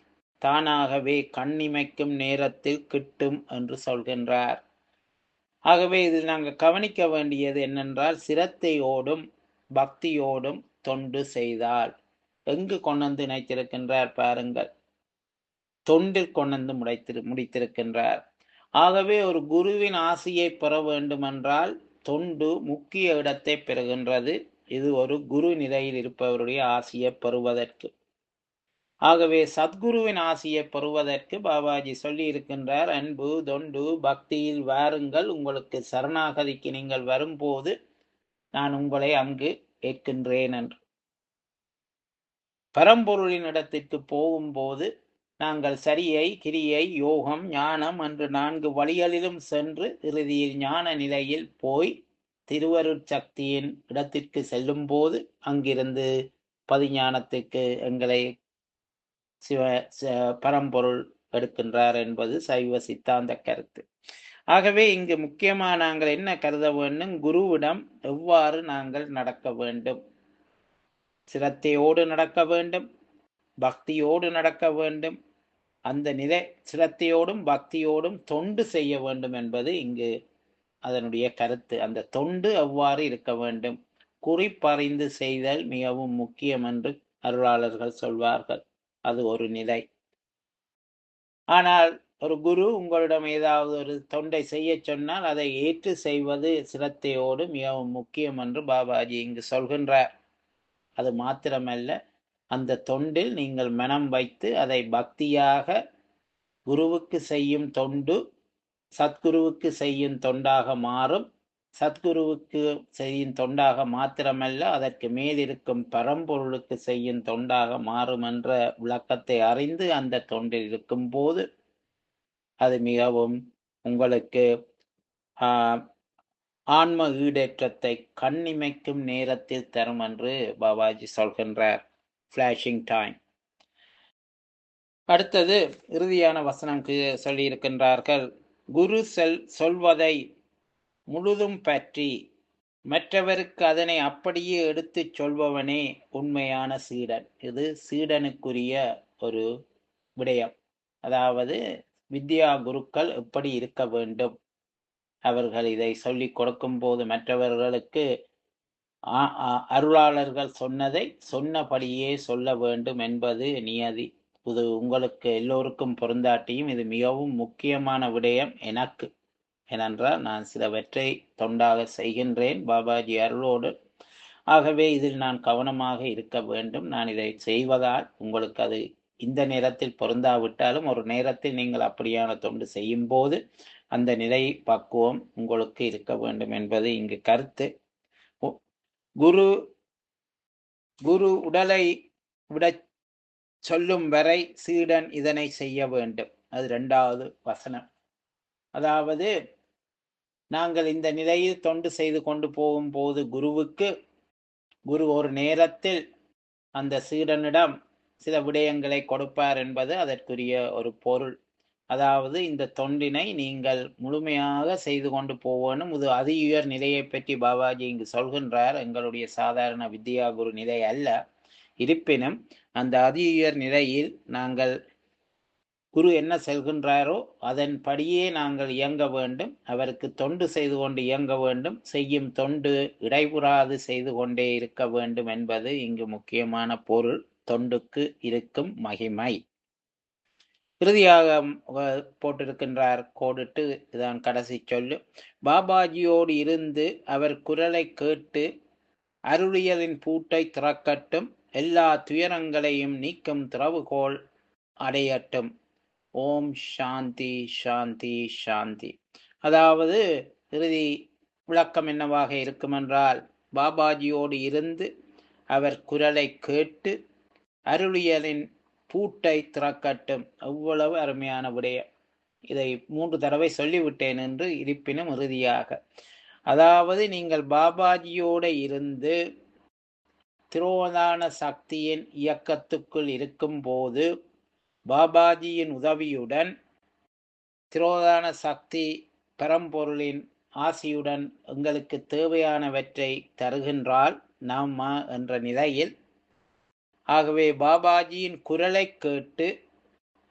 தானாகவே கண்ணிமைக்கும் நேரத்தில் கிட்டும் என்று சொல்கின்றார் ஆகவே இதில் நாங்கள் கவனிக்க வேண்டியது என்னென்றால் சிரத்தையோடும் பக்தியோடும் தொண்டு செய்தால் எங்கு கொண்டு இணைத்திருக்கின்றார் பாருங்கள் தொண்டில் கொண்டு முடைத்திரு முடித்திருக்கின்றார் ஆகவே ஒரு குருவின் ஆசியை பெற வேண்டுமென்றால் தொண்டு முக்கிய இடத்தை பெறுகின்றது இது ஒரு குரு நிலையில் இருப்பவருடைய ஆசியை பெறுவதற்கு ஆகவே சத்குருவின் ஆசியை பெறுவதற்கு பாபாஜி சொல்லி இருக்கின்றார் அன்பு தொண்டு பக்தியில் வாருங்கள் உங்களுக்கு சரணாகதிக்கு நீங்கள் வரும்போது நான் உங்களை அங்கு ஏற்கின்றேன் என்று பரம்பொருளின் இடத்திற்கு போகும்போது நாங்கள் சரியை கிரியை யோகம் ஞானம் என்று நான்கு வழிகளிலும் சென்று இறுதியில் ஞான நிலையில் போய் திருவருட்சக்தியின் இடத்திற்கு செல்லும் போது அங்கிருந்து பதிஞானத்துக்கு எங்களை சிவ பரம்பொருள் எடுக்கின்றார் என்பது சைவ சித்தாந்த கருத்து ஆகவே இங்கு முக்கியமாக நாங்கள் என்ன கருத வேண்டும் குருவிடம் எவ்வாறு நாங்கள் நடக்க வேண்டும் சிரத்தையோடு நடக்க வேண்டும் பக்தியோடு நடக்க வேண்டும் அந்த நிலை சிரத்தையோடும் பக்தியோடும் தொண்டு செய்ய வேண்டும் என்பது இங்கு அதனுடைய கருத்து அந்த தொண்டு எவ்வாறு இருக்க வேண்டும் குறிப்பறிந்து செய்தல் மிகவும் முக்கியம் என்று அருளாளர்கள் சொல்வார்கள் அது ஒரு நிலை ஆனால் ஒரு குரு உங்களிடம் ஏதாவது ஒரு தொண்டை செய்ய சொன்னால் அதை ஏற்று செய்வது சிரத்தையோடு மிகவும் முக்கியம் என்று பாபாஜி இங்கு சொல்கின்றார் அது மாத்திரமல்ல அந்த தொண்டில் நீங்கள் மனம் வைத்து அதை பக்தியாக குருவுக்கு செய்யும் தொண்டு சத்குருவுக்கு செய்யும் தொண்டாக மாறும் சத்குருவுக்கு செய்யும் தொண்டாக மாத்திரமல்ல அதற்கு மேலிருக்கும் பரம்பொருளுக்கு செய்யும் தொண்டாக மாறும் என்ற விளக்கத்தை அறிந்து அந்த தொண்டில் இருக்கும் போது அது மிகவும் உங்களுக்கு ஆன்ம ஈடேற்றத்தை கண்ணிமைக்கும் நேரத்தில் தரும் என்று பாபாஜி சொல்கின்றார் ஃபிளாஷிங் டைம் அடுத்தது இறுதியான வசனம் சொல்லியிருக்கின்றார்கள் குரு செல் சொல்வதை முழுதும் பற்றி மற்றவருக்கு அதனை அப்படியே எடுத்துச் சொல்பவனே உண்மையான சீடன் இது சீடனுக்குரிய ஒரு விடயம் அதாவது வித்யா குருக்கள் எப்படி இருக்க வேண்டும் அவர்கள் இதை சொல்லி கொடுக்கும் போது மற்றவர்களுக்கு அருளாளர்கள் சொன்னதை சொன்னபடியே சொல்ல வேண்டும் என்பது நியதி இது உங்களுக்கு எல்லோருக்கும் பொருந்தாட்டியும் இது மிகவும் முக்கியமான விடயம் எனக்கு ஏனென்றால் நான் சிலவற்றை தொண்டாக செய்கின்றேன் பாபாஜி அருளோடு ஆகவே இதில் நான் கவனமாக இருக்க வேண்டும் நான் இதை செய்வதால் உங்களுக்கு அது இந்த நேரத்தில் பொருந்தாவிட்டாலும் ஒரு நேரத்தில் நீங்கள் அப்படியான தொண்டு செய்யும் போது அந்த நிலை பக்குவம் உங்களுக்கு இருக்க வேண்டும் என்பது இங்கு கருத்து குரு குரு உடலை விட சொல்லும் வரை சீடன் இதனை செய்ய வேண்டும் அது இரண்டாவது வசனம் அதாவது நாங்கள் இந்த நிலையில் தொண்டு செய்து கொண்டு போகும்போது குருவுக்கு குரு ஒரு நேரத்தில் அந்த சீடனிடம் சில விடயங்களை கொடுப்பார் என்பது அதற்குரிய ஒரு பொருள் அதாவது இந்த தொண்டினை நீங்கள் முழுமையாக செய்து கொண்டு போவனும் இது அதி உயர் நிலையை பற்றி பாபாஜி இங்கு சொல்கின்றார் எங்களுடைய சாதாரண வித்யா குரு நிலை அல்ல இருப்பினும் அந்த அதி உயர் நிலையில் நாங்கள் குரு என்ன செல்கின்றாரோ அதன்படியே நாங்கள் இயங்க வேண்டும் அவருக்கு தொண்டு செய்து கொண்டு இயங்க வேண்டும் செய்யும் தொண்டு இடைபுறாது செய்து கொண்டே இருக்க வேண்டும் என்பது இங்கு முக்கியமான பொருள் தொண்டுக்கு இருக்கும் மகிமை இறுதியாக போட்டிருக்கின்றார் கோடிட்டு இதான் கடைசி சொல்லு பாபாஜியோடு இருந்து அவர் குரலை கேட்டு அருளியலின் பூட்டை திறக்கட்டும் எல்லா துயரங்களையும் நீக்கும் திறவுகோல் அடையட்டும் ஓம் சாந்தி சாந்தி சாந்தி அதாவது இறுதி விளக்கம் என்னவாக இருக்குமென்றால் பாபாஜியோடு இருந்து அவர் குரலை கேட்டு அருளியலின் பூட்டை திறக்கட்டும் அவ்வளவு அருமையான விடயம் இதை மூன்று தடவை சொல்லிவிட்டேன் என்று இருப்பினும் இறுதியாக அதாவது நீங்கள் பாபாஜியோடு இருந்து திரோதான சக்தியின் இயக்கத்துக்குள் இருக்கும் போது பாபாஜியின் உதவியுடன் திரோதான சக்தி பரம்பொருளின் ஆசியுடன் எங்களுக்கு தேவையானவற்றை தருகின்றால் நாம என்ற நிலையில் ஆகவே பாபாஜியின் குரலை கேட்டு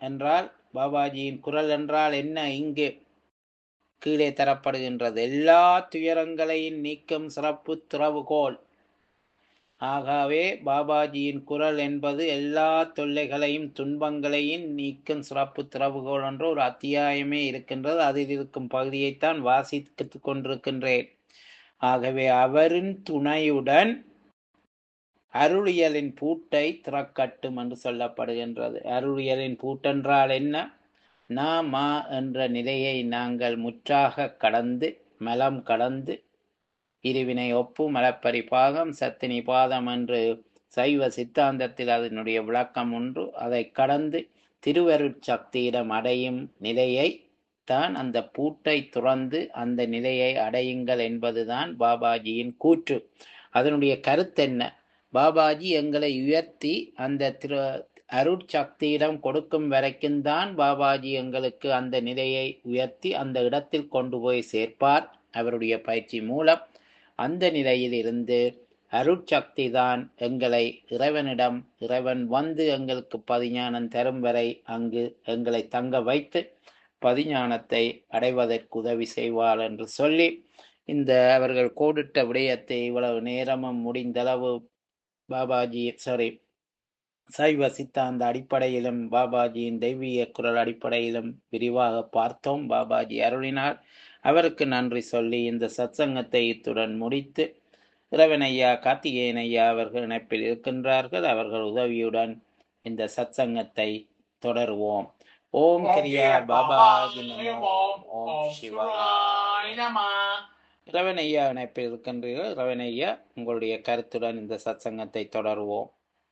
என்றால் பாபாஜியின் குரல் என்றால் என்ன இங்கு கீழே தரப்படுகின்றது எல்லா துயரங்களையும் நீக்கும் சிறப்பு திறவுகோல் ஆகவே பாபாஜியின் குரல் என்பது எல்லா தொல்லைகளையும் துன்பங்களையும் நீக்கும் சிறப்பு திறவுகோல் என்ற ஒரு அத்தியாயமே இருக்கின்றது அதில் இருக்கும் பகுதியைத்தான் வாசித்து கொண்டிருக்கின்றேன் ஆகவே அவரின் துணையுடன் அருளியலின் பூட்டை திறக்கட்டும் என்று சொல்லப்படுகின்றது அருளியலின் பூட்டென்றால் என்ன நா மா என்ற நிலையை நாங்கள் முற்றாக கடந்து மலம் கடந்து இருவினை ஒப்பு மலப்பரி பாகம் சத்தினி பாதம் என்று சைவ சித்தாந்தத்தில் அதனுடைய விளக்கம் ஒன்று அதை கடந்து திருவருட்சக்தியிடம் அடையும் நிலையை தான் அந்த பூட்டை துறந்து அந்த நிலையை அடையுங்கள் என்பதுதான் பாபாஜியின் கூற்று அதனுடைய கருத்தென்ன பாபாஜி எங்களை உயர்த்தி அந்த திரு அருட்சக்தியிடம் கொடுக்கும் வரைக்கும் தான் பாபாஜி எங்களுக்கு அந்த நிலையை உயர்த்தி அந்த இடத்தில் கொண்டு போய் சேர்ப்பார் அவருடைய பயிற்சி மூலம் அந்த நிலையில் இருந்து அருட்சக்தி தான் எங்களை இறைவனிடம் இறைவன் வந்து எங்களுக்கு பதிஞானம் தரும் வரை அங்கு எங்களை தங்க வைத்து பதிஞானத்தை அடைவதற்கு உதவி செய்வார் என்று சொல்லி இந்த அவர்கள் கோடிட்ட விடயத்தை இவ்வளவு நேரமும் முடிந்தளவு பாபாஜி சாரி சைவ சித்தாந்த அடிப்படையிலும் பாபாஜியின் தெய்வீக குரல் அடிப்படையிலும் விரிவாக பார்த்தோம் பாபாஜி அருளினார் அவருக்கு நன்றி சொல்லி இந்த சத்சங்கத்தை இத்துடன் முடித்து இறைவனையா கார்த்திகேயன் ஐயா அவர்கள் இணைப்பில் இருக்கின்றார்கள் அவர்கள் உதவியுடன் இந்த சத்சங்கத்தை தொடருவோம் ஓம் கிரியா பாபாஜி நமோ ஓம் சிவா சிவாய நம இறைவனையா இணைப்பில் இருக்கின்றீர்கள் இறைவனையா உங்களுடைய கருத்துடன் இந்த சத்சங்கத்தை தொடருவோம்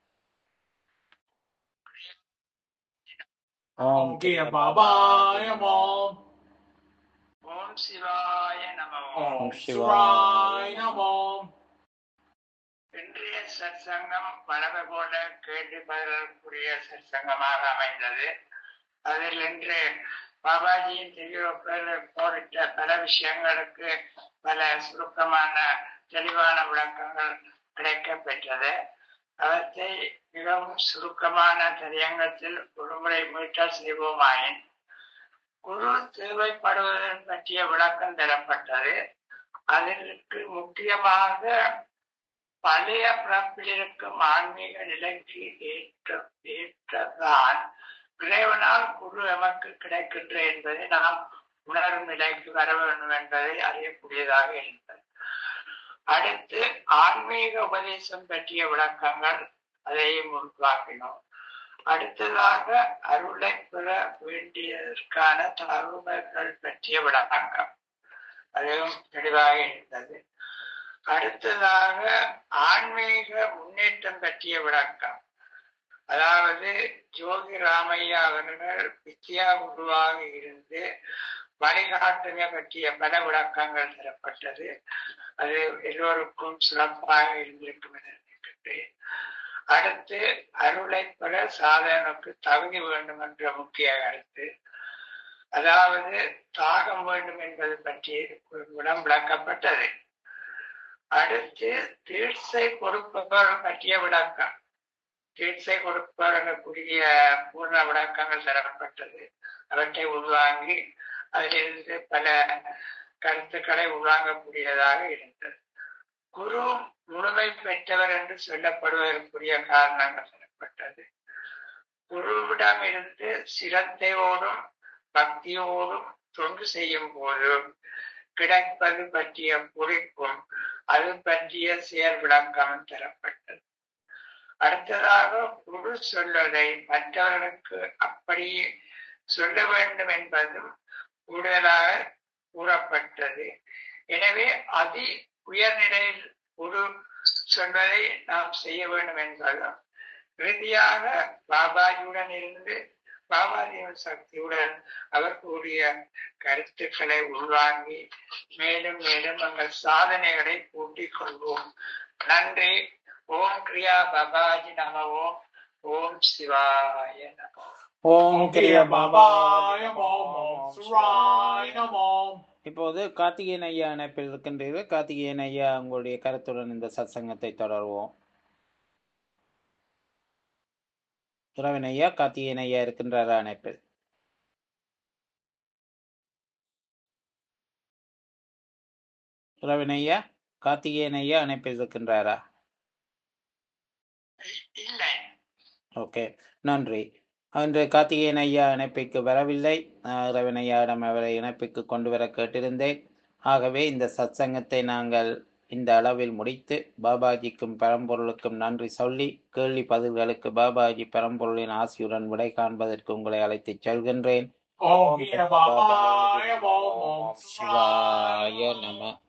ஓம் கிய பாபாய நமோ ஓம் சிவாய நம ஓம் சிவாய நமோ இன்றைய சற்சங்கம் வளமை போல கேள்வி பதிலுக்குரிய சற்சங்கமாக அமைந்தது அதில் இன்று பாபாஜியின் தெளிவுகள் போரிட்ட பல விஷயங்களுக்கு பல சுருக்கமான தெளிவான விளக்கங்கள் கிடைக்கப் பெற்றது அவற்றை மிகவும் சுருக்கமான தெரியங்கத்தில் ஒருமுறை மீட்டல் செய்வோமாயின் குரு தேவைப்படுவதன் பற்றிய விளக்கம் தரப்பட்டது அதற்கு முக்கியமாக பழைய பிறப்பில் இருக்கும் ஆன்மீக நிலைக்கு ஏற்ற ஏற்றதான் இறைவனால் குரு எமக்கு கிடைக்கின்ற என்பதை நாம் உணரும் நிலைக்கு வர வேண்டும் என்பதை அறியக்கூடியதாக இருந்தது அடுத்து ஆன்மீக உபதேசம் பற்றிய விளக்கங்கள் அதையும் உருவாக்கினோம் அடுத்ததாக அருளை பெற வேண்டியதற்கான தகவல்கள் பற்றிய விளக்கம் அதுவும் தெளிவாக இருந்தது அடுத்ததாக ஆன்மீக முன்னேற்றம் பற்றிய விளக்கம் அதாவது ஜோதி ராமையா அவர்கள் வித்யா குருவாக இருந்து வழிகாட்டுக பற்றிய பல விளக்கங்கள் தரப்பட்டது அது எல்லோருக்கும் சிறப்பாக இருந்திருக்கும் என நினைக்கின்றேன் அடுத்து அருளை பெற சாதனுக்கு தகுதி வேண்டும் என்ற முக்கிய கருத்து அதாவது தாகம் வேண்டும் என்பது பற்றி விடம் விளக்கப்பட்டது அடுத்து தீட்சை கொடுப்பவர் பற்றிய விளக்கம் தீட்சை கொடுப்பவர்களுக்குரிய பூர்ண விளக்கங்கள் தரப்பட்டது அவற்றை உள்வாங்கி அதிலிருந்து பல கருத்துக்களை உள்வாங்கக்கூடியதாக இருந்தது குரு முழுமை பெற்றவர் என்று சொல்லப்படுவதற்குரிய காரணங்கள் தரப்பட்டது குருவிடம் இருந்து சிரத்தையோடும் பக்தியோடும் தொண்டு செய்யும் போது கிடைப்பது பற்றிய குறிப்பும் அது பற்றிய செயல் விளக்கம் தரப்பட்டது அடுத்ததாக குரு சொல்வதை மற்றவர்களுக்கு அப்படியே சொல்ல வேண்டும் என்பதும் கூடுதலாக கூறப்பட்டது எனவே அதி உயர்நிலையில் குரு சொல்வதை நாம் செய்ய வேண்டும் என்பதும் இறுதியாக பாபாஜியுடன் இருந்து பாபாஜியின் சக்தியுடன் அவர் கூறிய கருத்துக்களை உள்வாங்கி மேலும் மேலும் எங்கள் சாதனைகளை கூட்டிக் கொள்வோம் நன்றி ஓம் கிரியா பாபாஜி நம ஓம் ஓம் சிவாய நம ஓம் ஓம் கிய பாபாய நமோ ஓம் சிவாய நமோ இப்போது கார்த்திகேயன் ஐயா இணைப்பில் இருக்கின்றீர்கள் கார்த்திகேயன் ஐயா உங்களுடைய கருத்துடன் இந்த சத்சங்கத்தை தொடர்வோம் இரவின் ஐயா கார்த்திகேயன் ஐயா இருக்கின்றாரா அணைப்பில் இரவின் ஐயா கார்த்திகேயன் ஐயா அணைப்பில் இருக்கின்றாரா இல்லை ஓகே நன்றி அன்று கார்த்திகேயன் ஐயா இணைப்பிற்கு வரவில்லை நான் இரவன் ஐயாவிடம் அவரை இணைப்பிற்கு கொண்டு வர கேட்டிருந்தேன் ஆகவே இந்த சத்சங்கத்தை நாங்கள் இந்த அளவில் முடித்து பாபாஜிக்கும் பரம்பொருளுக்கும் நன்றி சொல்லி கேள்வி பதில்களுக்கு பாபாஜி பரம்பொருளின் ஆசியுடன் விடை காண்பதற்கு உங்களை அழைத்துச் செல்கின்றேன் Om Namah Shivaya. Om சிவாய நம